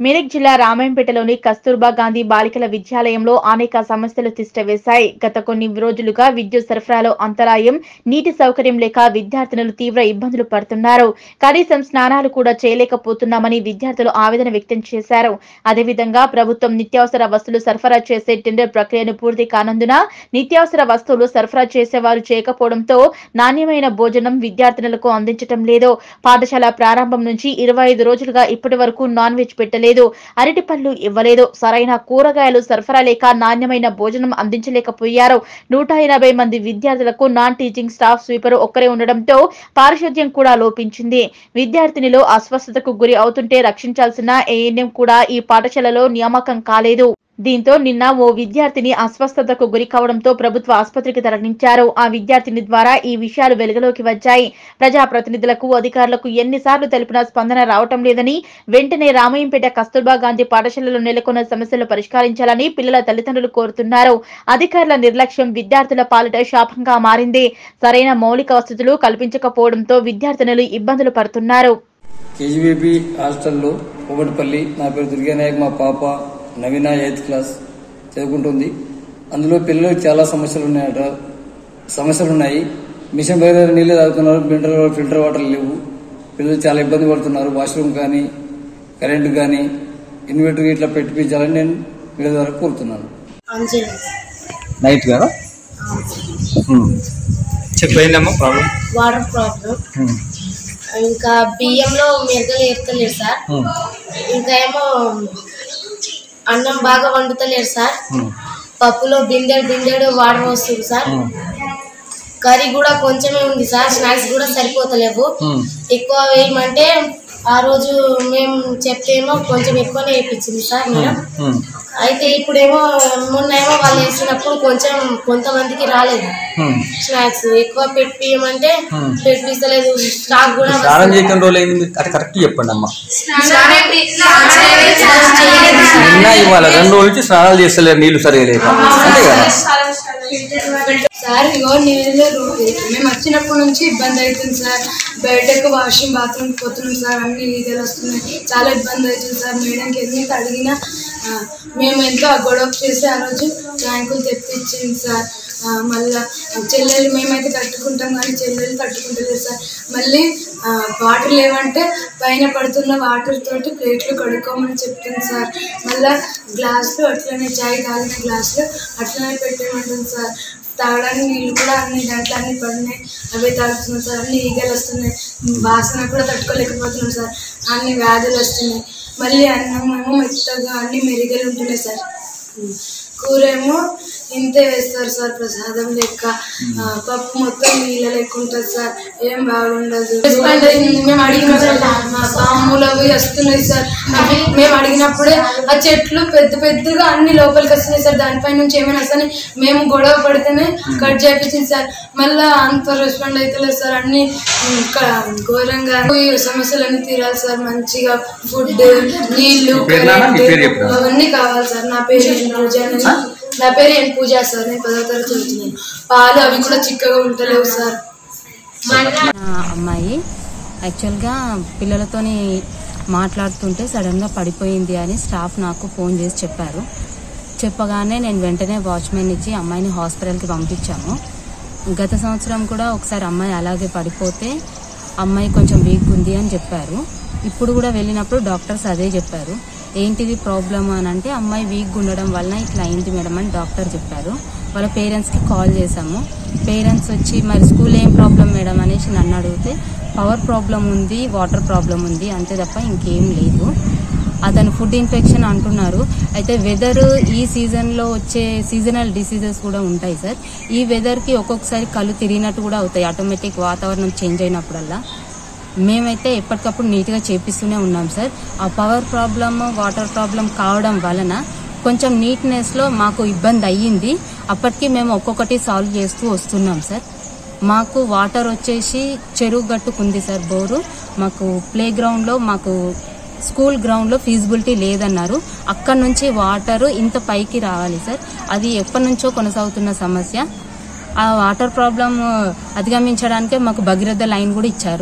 మెదక్ జిల్లా రామాయంపేటలోని కస్తూర్బా గాంధీ బాలికల విద్యాలయంలో అనేక సమస్యలు తిష్టవేశాయి గత కొన్ని రోజులుగా విద్యుత్ సరఫరాలో అంతరాయం నీటి సౌకర్యం లేక విద్యార్థినులు తీవ్ర ఇబ్బందులు పడుతున్నారు కనీసం స్నానాలు కూడా చేయలేకపోతున్నామని విద్యార్థులు ఆవేదన వ్యక్తం చేశారు అదేవిధంగా ప్రభుత్వం నిత్యావసర వస్తువులు సరఫరా చేసే టెండర్ ప్రక్రియను పూర్తి కానందున నిత్యావసర వస్తువులు సరఫరా చేసేవారు చేయకపోవడంతో నాణ్యమైన భోజనం విద్యార్థినులకు అందించటం లేదు పాఠశాల ప్రారంభం నుంచి ఇరవై ఐదు రోజులుగా ఇప్పటి వరకు నాన్ వెజ్ పెట్టలేదు అరటిపళ్ళు ఇవ్వలేదు సరైన కూరగాయలు సరఫరా లేక నాణ్యమైన భోజనం అందించలేకపోయారు నూట ఎనభై మంది విద్యార్థులకు నాన్ టీచింగ్ స్టాఫ్ స్వీపర్ ఒక్కరే ఉండడంతో పారిశుద్ధ్యం కూడా లోపించింది విద్యార్థినిలో అస్వస్థతకు గురి అవుతుంటే రక్షించాల్సిన ఏఎన్ఎం కూడా ఈ పాఠశాలలో నియామకం కాలేదు దీంతో నిన్న ఓ విద్యార్థిని అస్వస్థతకు గురి కావడంతో ప్రభుత్వ ఆసుపత్రికి తరలించారు ఆ విద్యార్థిని ద్వారా ఈ విషయాలు వెలుగులోకి వచ్చాయి ప్రజాప్రతినిధులకు అధికారులకు ఎన్నిసార్లు తెలిపినా స్పందన రావటం లేదని వెంటనే రామయ్యంపేట కస్తూర్బా గాంధీ పాఠశాలలో నెలకొన్న సమస్యలు పరిష్కరించాలని పిల్లల తల్లిదండ్రులు కోరుతున్నారు అధికారుల నిర్లక్ష్యం విద్యార్థుల పాలిట శాపంగా మారింది సరైన మౌలిక వసతులు కల్పించకపోవడంతో విద్యార్థినులు ఇబ్బందులు పడుతున్నారు కేజీబీపీ హాస్టల్లో కోమటిపల్లి నా పేరు దుర్గానాయక్ మా పాప నవీన ఎయిత్ క్లాస్ చదువుకుంటుంది అందులో పిల్లలకు చాలా సమస్యలు ఉన్నాయట సమస్యలు ఉన్నాయి మిషన్ బయట నీళ్ళు తాగుతున్నారు ఫిల్టర్ ఫిల్టర్ వాటర్ లేవు పిల్లలు చాలా ఇబ్బంది పడుతున్నారు వాష్రూమ్ కానీ కరెంటు కానీ ఇన్వర్టర్ ఇట్లా పెట్టించాలని నేను వీళ్ళ ద్వారా కోరుతున్నాను అంజలి నైట్ కదా చెప్పయిందమ్మా ప్రాబ్లం వాటర్ ప్రాబ్లం ఇంకా బియ్యంలో మెరగలు ఏర్తలేరు సార్ ఇంకా ఏమో అన్నం బాగా వండుతలేరు సార్ పప్పులో బిందెడు బిందెడు వాటర్ వస్తుంది సార్ కర్రీ కూడా కొంచెమే ఉంది సార్ స్నాక్స్ కూడా సరిపోతలేవు ఎక్కువ వేయమంటే ఆ రోజు మేము చెప్తేమో కొంచెం ఎక్కువనే వేయించింది సార్ మేడం అయితే ఇప్పుడేమో మొన్నేమో వాళ్ళు వేసినప్పుడు కొంచెం కొంతమందికి రాలేదు స్నాక్స్ ఎక్కువ పెట్టియమంటే పెట్టిస్తలేదు స్టాక్ కూడా స్నానం చేయకుండా రోజులు అయింది మీరు అది కరెక్ట్ చెప్పండి అమ్మా నిన్న ఇవాళ రెండు రోజుల నుంచి స్నానాలు చేస్తలేరు నీళ్లు సరిగా లేక అంతే కదా సార్ ఇగో నీళ్ళు మేము వచ్చినప్పటి నుంచి ఇబ్బంది అవుతుంది సార్ బయటకు వాష్రూమ్ బాత్రూమ్ పోతున్నాం సార్ అన్ని ఈగలు వస్తున్నాయి చాలా ఇబ్బంది అవుతుంది సార్ మేడంకి ఎన్ని అడిగినా ఆ, మేము ఎంతో గొడవ చేసి ఆ రోజు ట్యాంకులు తెప్పించింది సార్ ఆ, మళ్ళా చెల్లెలు మేమైతే తట్టుకుంటాం కానీ చెల్లెలు తట్టుకుంటలేదు సార్ మళ్ళీ ఆ, వాటర్ లేవంటే పైన పడుతున్న వాటర్ తోటి ప్లేట్లు కడుక్కోమని చెప్తుంది సార్ మళ్ళా గ్లాసులు అట్లనే చాయ్ తాగిన గ్లాసులు అట్లనే పెట్టేయమంటుంది సార్ తాగడానికి నీళ్ళు కూడా అన్ని దాంట్లో అన్ని పడినాయి అవే తాగుతున్నాం సార్ అన్ని ఈగలు వస్తున్నాయి వాసన కూడా తట్టుకోలేకపోతున్నాం సార్ అన్ని వ్యాధులు వస్తున్నాయి మళ్ళీ అన్నం ఏమో మెత్తగా అన్ని మెరుగలు ఉంటున్నాయి సార్ కూర ఏమో ఇంతే వేస్తారు సార్ ప్రసాదం లెక్క ఆ, పప్పు మొత్తం నీళ్ళ లెక్క ఉంటుంది సార్ ఏం బాగుండదు అంటే మేము అడిగిన సార్ మా పాములు అవి వస్తున్నాయి సార్ అవి మేము అడిగినప్పుడే ఆ చెట్లు పెద్ద పెద్దగా అన్ని లోపలికి వస్తున్నాయి సార్ దానిపై నుంచి ఏమైనా వస్తాయి మేము గొడవ పడితేనే కట్ చేయించింది సార్ మళ్ళా అంత రెస్పాండ్ అవుతలేదు సార్ అన్ని ఉమ్, క- ఘోరంగా ఈ సమస్యలన్నీ తీరాలి సార్ మంచిగా ఫుడ్ నీళ్లు పేరు నాన్న? మీ కరెంట్ పేరు చెప్పురా. అవన్నీ కావాలి సార్ నా పేరు ఎన్ పూజ నేను- నా పేరు ఎన్ పూజ సార్ నేను పదో తరగతి చదువుతున్నాను పాలు అవి కూడా చిక్కగా ఉంటలేవు సార్ ఆ అమ్మాయి యాక్చువల్గా పిల్లలతోని మాట్లాడుతుంటే సడన్గా పడిపోయింది అని స్టాఫ్ నాకు ఫోన్ చేసి చెప్పారు చెప్పగానే నేను వెంటనే వాచ్మెన్ ఇచ్చి అమ్మాయిని హాస్పిటల్కి పంపించాము గత సంవత్సరం కూడా ఒకసారి అమ్మాయి అలాగే పడిపోతే అమ్మాయి కొంచెం వీక్ ఉంది అని చెప్పారు ఇప్పుడు కూడా వెళ్ళినప్పుడు డాక్టర్స్ అదే చెప్పారు ఏంటిది ప్రాబ్లమ్ అని అంటే అమ్మాయి వీక్ ఉండడం వలన ఇట్లా అయింది మేడం అని డాక్టర్ చెప్పారు వాళ్ళ పేరెంట్స్కి కాల్ చేశాము పేరెంట్స్ వచ్చి మరి స్కూల్ ఏం ప్రాబ్లం మేడం అనేసి నన్ను అడిగితే పవర్ ప్రాబ్లం ఉంది వాటర్ ప్రాబ్లం ఉంది అంతే తప్ప ఇంకేం లేదు అతను ఫుడ్ ఇన్ఫెక్షన్ అంటున్నారు అయితే వెదర్ ఈ సీజన్లో వచ్చే సీజనల్ డిసీజెస్ కూడా ఉంటాయి సార్ ఈ వెదర్కి ఒక్కొక్కసారి కళ్ళు తిరిగినట్టు కూడా అవుతాయి ఆటోమేటిక్ వాతావరణం చేంజ్ అయినప్పుడల్లా మేమైతే ఎప్పటికప్పుడు నీట్గా చేపిస్తూనే ఉన్నాం సార్ ఆ పవర్ ప్రాబ్లమ్ వాటర్ ప్రాబ్లం కావడం వలన కొంచెం నీట్నెస్లో మాకు ఇబ్బంది అయ్యింది అప్పటికి మేము ఒక్కొక్కటి సాల్వ్ చేస్తూ వస్తున్నాం సార్ మాకు వాటర్ వచ్చేసి చెరువు గట్టుకుంది సార్ బోరు మాకు ప్లే గ్రౌండ్లో మాకు స్కూల్ గ్రౌండ్లో ఫీజిబిలిటీ లేదన్నారు అక్కడ నుంచి వాటర్ ఇంత పైకి రావాలి సార్ అది ఎప్పటి నుంచో కొనసాగుతున్న సమస్య ఆ వాటర్ ప్రాబ్లం అధిగమించడానికే మాకు భగీరథ లైన్ కూడా ఇచ్చారు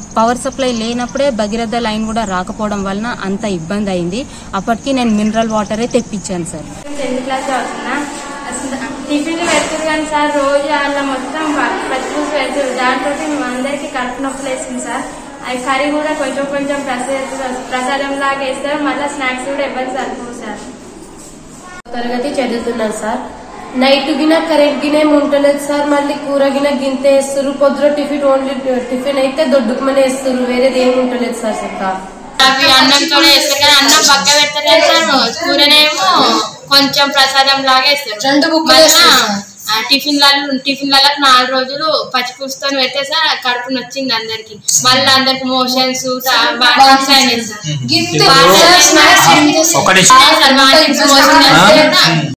పవర్ సప్లై లేనప్పుడే భగీరథ లైన్ కూడా రాకపోవడం వలన అంత ఇబ్బంది అయింది అప్పటికి నేను మినరల్ వాటరే తెప్పించాను సార్ టెన్త్ క్లాస్ చదువుతున్నా అసలు టిఫిన్లు పెడుతుంది కానీ సార్ రోజు అలా మొత్తం పచ్చిపూసి పెడుతుంది దాంతో మేము అందరికీ కడుపు నొప్పులు వేసింది సార్ అది కర్రీ కూడా కొంచెం కొంచెం ప్రసాద ప్రసాదం లాగా వేస్తారు మళ్ళీ స్నాక్స్ కూడా ఇవ్వాలి సరిపోదు సార్ తరగతి చదువుతున్నాను సార్ నైట్ గిన కరెంట్ గిన ఏమి ఉండలేదు సార్ మళ్ళీ కూర గిన గింత వేస్తారు పొద్దున టిఫిన్ ఓన్లీ టిఫిన్ అయితే దొడ్డుకుమని వేస్తారు వేరేది ఏమి ఉండలేదు సార్ సక్క అవి అన్నంతో వేస్తారు కానీ అన్నం పక్క పెడతారు కానీ సార్ కూరనేమో కొంచెం ప్రసాదం లాగా వేస్తారు రెండు బుక్కలు మళ్ళా వేస్తారు సార్. ఆ టిఫిన్లలో టిఫిన్లలో నాలుగు రోజులు పచ్చి పులుసుతో పెడితే సార్ కడుపు నొచ్చింది అందరికి మళ్ళీ అందరికి మోషన్స్ బాగా అయినాయి సార్ గింత బాగా సార్ స్నాక్స్ ఏం చేస్తారు? ఒకటి సార్, బాగా మోషన్ ఆ? చేస్తే